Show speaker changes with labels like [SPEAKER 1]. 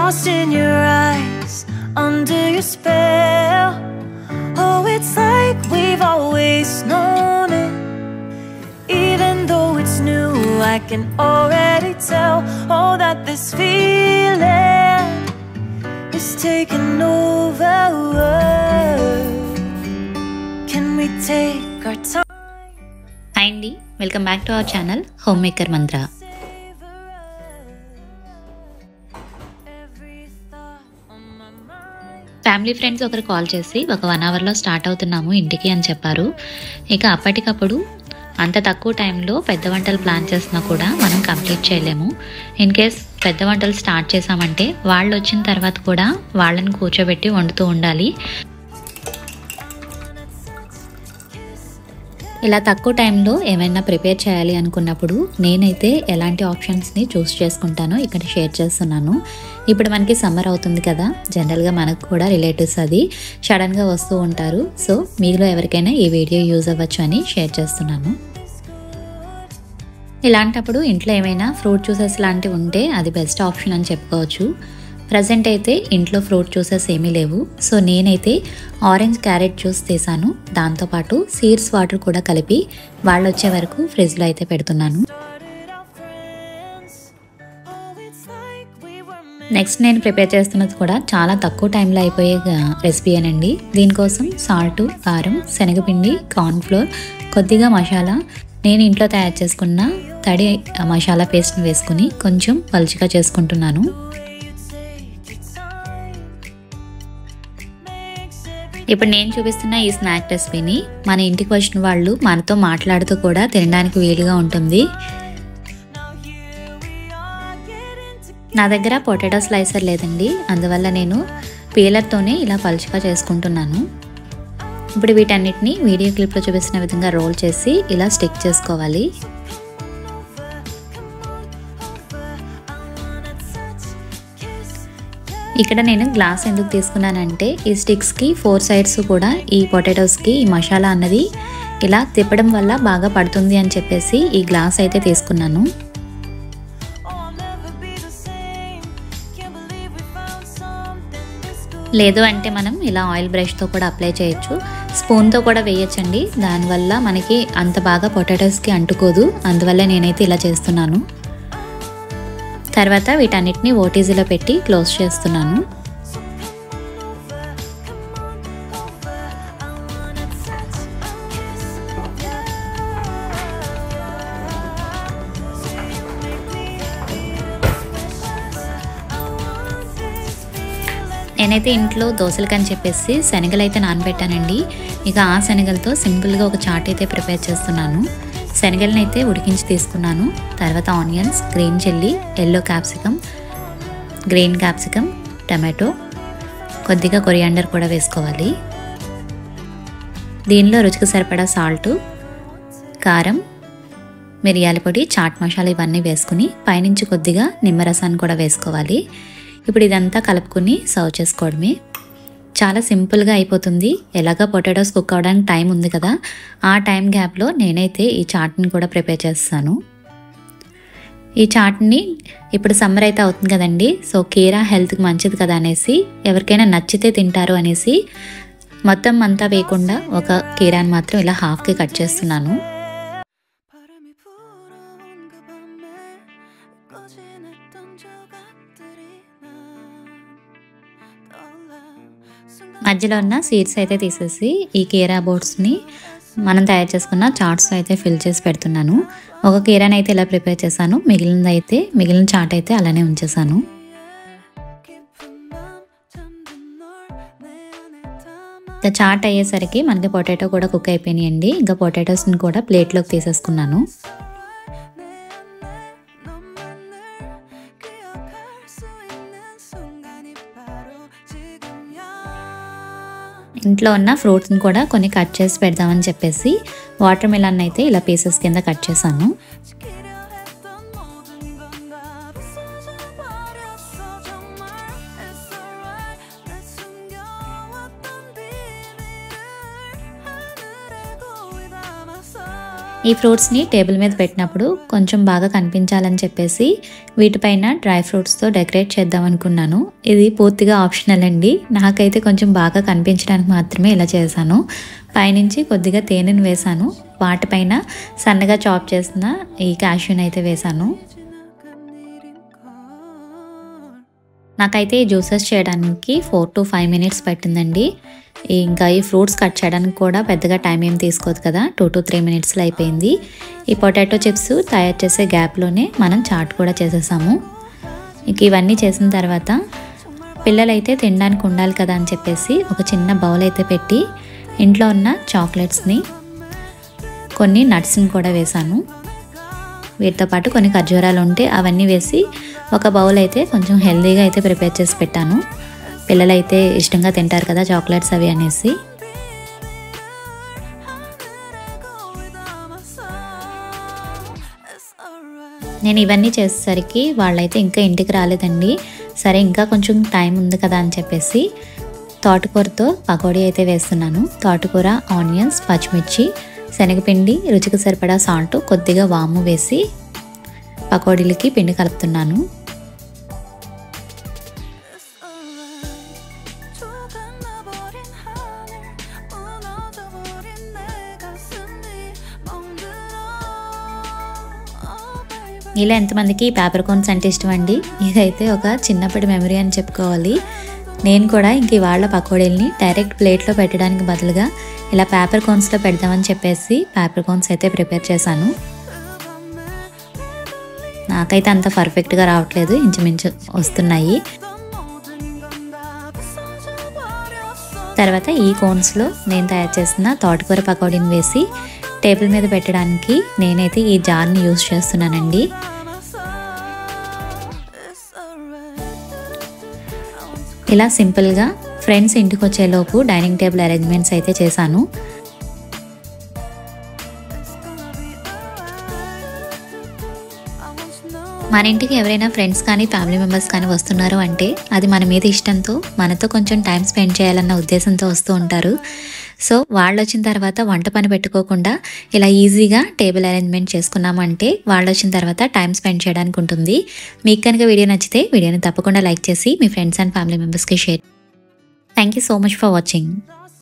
[SPEAKER 1] lost in your eyes, under your spell. Oh, it's like we've always known it. Even though it's new, I can already tell. Oh, that this feeling is taking over. Can we take our time?
[SPEAKER 2] Hi అండి welcome back to our channel home maker Mantra
[SPEAKER 1] Every thought on my mind.
[SPEAKER 2] Family friends ఒకరు call చేసి ఒక one అవర్లో start అవుతున్నాము ఇంటికి అని చెప్పారు ఇక అప్పటికప్పుడు అంత తక్కువ టైంలో పెద్ద వంటలు ప్లాన్ చేసినా కూడా మనం కంప్లీట్ చేయలేము ఇన్ కేస్ పెద్ద వంటలు స్టార్ట్ చేసామంటే వాళ్ళు వచ్చిన తర్వాత కూడా వాళ్ళని కూర్చోబెట్టి వండుతూ ఉండాలి ఇలా తక్కువ టైంలో ఏమైనా ప్రిపేర్ చేయాలి అనుకున్నప్పుడు నేనైతే ఎలాంటి ఆప్షన్స్ని చూస్ చేసుకుంటానో ఇక్కడ షేర్ చేస్తున్నాను ఇప్పుడు మనకి సమ్మర్ అవుతుంది కదా జనరల్గా మనకు కూడా రిలేటివ్స్ అది సడన్గా వస్తూ ఉంటారు సో మీలో ఎవరికైనా ఈ వీడియో యూజ్ అవ్వచ్చు అని షేర్ చేస్తున్నాను ఇలాంటప్పుడు ఇంట్లో ఏమైనా ఫ్రూట్ జ్యూసెస్ లాంటివి ఉంటే అది బెస్ట్ ఆప్షన్ అని చెప్పుకోవచ్చు ప్రజెంట్ అయితే ఇంట్లో ఫ్రూట్ జ్యూసెస్ ఏమీ లేవు సో నేనైతే ఆరెంజ్ క్యారెట్ జ్యూస్ తీసాను దాంతోపాటు సీడ్స్ వాటర్ కూడా కలిపి వాళ్ళు వచ్చే వరకు ఫ్రిడ్జ్లో అయితే పెడుతున్నాను
[SPEAKER 1] Started our friends. Oh, it's like we were meant.
[SPEAKER 2] Next నేను ప్రిపేర్ చేస్తున్నది కూడా చాలా తక్కువ టైంలో అయిపోయే రెసిపీ అనండి దీనికోసం సాల్ట్ కారం శనగపిండి కార్న్ఫ్లోర్ కొద్దిగా మసాలా నేను ఇంట్లో తయారు చేసుకున్న తడి మసాలా పేస్ట్ని వేసుకుని కొంచెం పలుచగా చేసుకుంటున్నాను
[SPEAKER 1] Take your time. Makes every
[SPEAKER 2] ఇప్పుడు నేను చూపిస్తున్న ఈ స్నాక్ రెసిపీని మన ఇంటికి వచ్చిన వాళ్ళు మనతో మాట్లాడుతూ కూడా తినడానికి వీలుగా ఉంటుంది
[SPEAKER 1] now here we are getting together.
[SPEAKER 2] నా దగ్గర పొటాటో స్లైసర్ లేదండి అందువల్ల నేను పీలర్తోనే ఇలా పలుచగా చేసుకుంటున్నాను ఇప్పుడు వీటన్నిటిని వీడియో క్లిప్లో చూపిస్తున్న విధంగా రోల్ చేసి ఇలా స్టిక్ చేసుకోవాలి ఇక్కడ నేను గ్లాస్ ఎందుకు తీసుకున్నానంటే ఈ స్టిక్స్కి ఫోర్ సైడ్స్ కూడా ఈ పొటాటోస్కి ఈ మసాలా అన్నది ఇలా తిప్పడం వల్ల బాగా పడుతుంది అని చెప్పేసి ఈ గ్లాస్ అయితే తీసుకున్నాను
[SPEAKER 1] Oh, I'll never be the same. Can't believe we found something this good.
[SPEAKER 2] లేదు అంటే మనం ఇలా ఆయిల్ బ్రష్తో కూడా అప్లై చేయొచ్చు స్పూన్తో కూడా వేయచ్చండి దానివల్ల మనకి అంత బాగా పొటాటోస్కి అంటుకోదు అందువల్ల నేనైతే ఇలా చేస్తున్నాను తర్వాత వీటన్నిటిని ఓటీజీలో పెట్టి క్లోజ్ చేస్తున్నాను నేనైతే ఇంట్లో దోశలకని చెప్పేసి శనగలు అయితే నానబెట్టానండి ఇక ఆ శనగలతో సింపుల్గా ఒక చాట్ అయితే ప్రిపేర్ చేస్తున్నాను శనగలను అయితే ఉడికించి తీసుకున్నాను తర్వాత onions green chilli yellow capsicum green capsicum tomato కొద్దిగా కొరియాండర్ కూడా వేసుకోవాలి దీనిలో రుచికి సరిపడా సాల్టు కారం మిరియాల పొడి చాట్ మసాలా ఇవన్నీ వేసుకుని పైనుంచి కొద్దిగా నిమ్మరసాన్ని కూడా వేసుకోవాలి ఇప్పుడు ఇదంతా కలుపుకుని సర్వ్ చేసుకోవడమే చాలా సింపుల్గా అయిపోతుంది ఎలాగ పొటాటోస్ కుక్ అవడానికి టైం ఉంది కదా ఆ టైం గ్యాప్లో నేనైతే ఈ చాట్ని కూడా ప్రిపేర్ చేస్తాను ఈ చాట్ని ఇప్పుడు సమ్మర్ అయితే అవుతుంది కదండి సో కీరా హెల్త్కి మంచిది కదా అనేసి ఎవరికైనా నచ్చితే తింటారు అనేసి మొత్తం అంతా వేయకుండా ఒక కీరాని మాత్రం ఇలా హాఫ్కి కట్ చేస్తున్నాను
[SPEAKER 1] 바람이 불어온 그 밤에 꺼진 했던 조각들이 난 떠올라 순간
[SPEAKER 2] మధ్యలో ఉన్న సీడ్స్ అయితే తీసేసి ఈ కీరా బోట్స్ని మనం తయారు చేసుకున్న చాట్స్ అయితే ఫిల్ చేసి పెడుతున్నాను ఒక కీరాని అయితే ఇలా ప్రిపేర్ చేశాను మిగిలినది అయితే మిగిలిన చాట్ అయితే అలానే ఉంచేసాను
[SPEAKER 1] 깊은 밤 잠든 널내 안에 담아
[SPEAKER 2] ఇంకా చాట్ అయ్యేసరికి మనకి పొటాటో కూడా కుక్ అయిపోయినాయండి ఇంకా పొటాటోస్ని కూడా ప్లేట్లోకి తీసేసుకున్నాను
[SPEAKER 1] 내 안에 너만을 기억할 수 있는 순간이 바로 지금이야
[SPEAKER 2] ఇంట్లో ఉన్న ఫ్రూట్స్ని కూడా కొన్ని కట్ చేసి పెడదామని చెప్పేసి వాటర్ మిలన్ అయితే ఇలా పీసెస్ కింద కట్ చేశాను
[SPEAKER 1] 지키려 했던 모든 건 다 부서져 버렸어 정말 It's alright 내 숨겨왔던 비밀을 하늘에 고이 담았어
[SPEAKER 2] ఈ ఫ్రూట్స్ని టేబుల్ మీద పెట్టినప్పుడు కొంచెం బాగా కనిపించాలని చెప్పేసి వీటిపైన డ్రై ఫ్రూట్స్తో డెకరేట్ చేద్దాం అనుకున్నాను ఇది పూర్తిగా ఆప్షనల్ అండి నాకైతే కొంచెం బాగా కనిపించడానికి మాత్రమే ఇలా చేశాను పైనుంచి కొద్దిగా తేనెను వేశాను వాటిపైన సన్నగా చాప్ చేసిన ఈ క్యాష్యూని అయితే వేశాను నాకైతే ఈ జ్యూసెస్ చేయడానికి ఫోర్ టు ఫైవ్ మినిట్స్ పట్టిందండి ఇంకా ఈ ఫ్రూట్స్ కట్ చేయడానికి కూడా పెద్దగా టైం ఏం తీసుకోదు కదా టూ టు త్రీ మినిట్స్లో అయిపోయింది ఈ పొటాటో చిప్స్ తయారు చేసే గ్యాప్లోనే మనం చాట్ కూడా చేసేసాము ఇంక ఇవన్నీ చేసిన తర్వాత పిల్లలైతే తినడానికి ఉండాలి కదా అని చెప్పేసి ఒక చిన్న బౌల్ అయితే పెట్టి ఇంట్లో ఉన్న చాక్లెట్స్ని కొన్ని నట్స్ని కూడా వేశాను వీటితో పాటు కొన్ని ఖర్జూరాలు ఉంటే అవన్నీ వేసి ఒక బౌల్ అయితే కొంచెం హెల్తీగా అయితే ప్రిపేర్ చేసి పెట్టాను పిల్లలైతే ఇష్టంగా తింటారు కదా చాక్లెట్స్ అవి అనేసి నేను ఇవన్నీ చేసేసరికి వాళ్ళైతే ఇంకా ఇంటికి రాలేదండి సరే ఇంకా కొంచెం టైం ఉంది కదా అని చెప్పేసి తోటకూరతో పకోడీ అయితే వేస్తున్నాను తోటకూర ఆనియన్స్ పచ్చిమిర్చి శనగపిండి రుచికి సరిపడా సాల్ట్ కొద్దిగా వాము వేసి పకోడీలకి పిండి కలుపుతున్నాను
[SPEAKER 1] 조각나버린 하늘 무너져버린 내 가슴이 멍들어 Oh baby
[SPEAKER 2] ఇలా ఎంతమందికి పేపర్ కోన్స్ అంటే ఇష్టం అండి ఇదైతే ఒక చిన్నప్పటి మెమరీ అని చెప్పుకోవాలి నేను కూడా ఇంక ఇవాళ పకోడీల్ని డైరెక్ట్ ప్లేట్లో పెట్టడానికి బదులుగా ఇలా పేపర్ కోన్స్లో పెడదామని చెప్పేసి పేపర్ కోన్స్ అయితే ప్రిపేర్ చేశాను నాకైతే అంత పర్ఫెక్ట్గా రావట్లేదు ఇంచుమించు వస్తున్నాయి
[SPEAKER 1] 모든 건다 부서져버렸어
[SPEAKER 2] తర్వాత ఈ కోన్స్లో నేను తయారు చేసిన తోటకూర పకోడీని వేసి టేబుల్ మీద పెట్టడానికి నేనైతే ఈ జార్ని యూస్ చేస్తున్నానండి
[SPEAKER 1] It's alright
[SPEAKER 2] ఇలా సింపుల్గా ఫ్రెండ్స్ ఇంటికి వచ్చేలోపు డైనింగ్ టేబుల్ అరేంజ్మెంట్స్ అయితే చేశాను
[SPEAKER 1] I want to know
[SPEAKER 2] మన ఇంటికి ఎవరైనా ఫ్రెండ్స్ కానీ ఫ్యామిలీ మెంబర్స్ కానీ వస్తున్నారు అంటే అది మన మీద ఇష్టంతో మనతో కొంచెం టైం స్పెండ్ చేయాలన్న ఉద్దేశంతో వస్తూ ఉంటారు సో వాళ్ళు వచ్చిన తర్వాత వంట పని పెట్టుకోకుండా ఇలా ఈజీగా టేబుల్ అరేంజ్మెంట్ చేసుకున్నాము అంటే వాళ్ళు వచ్చిన తర్వాత టైం స్పెండ్ చేయడానికి ఉంటుంది మీకు కనుక వీడియో నచ్చితే వీడియోని తప్పకుండా లైక్ చేసి మీ ఫ్రెండ్స్ అండ్ ఫ్యామిలీ మెంబర్స్కి share thank you so much for watching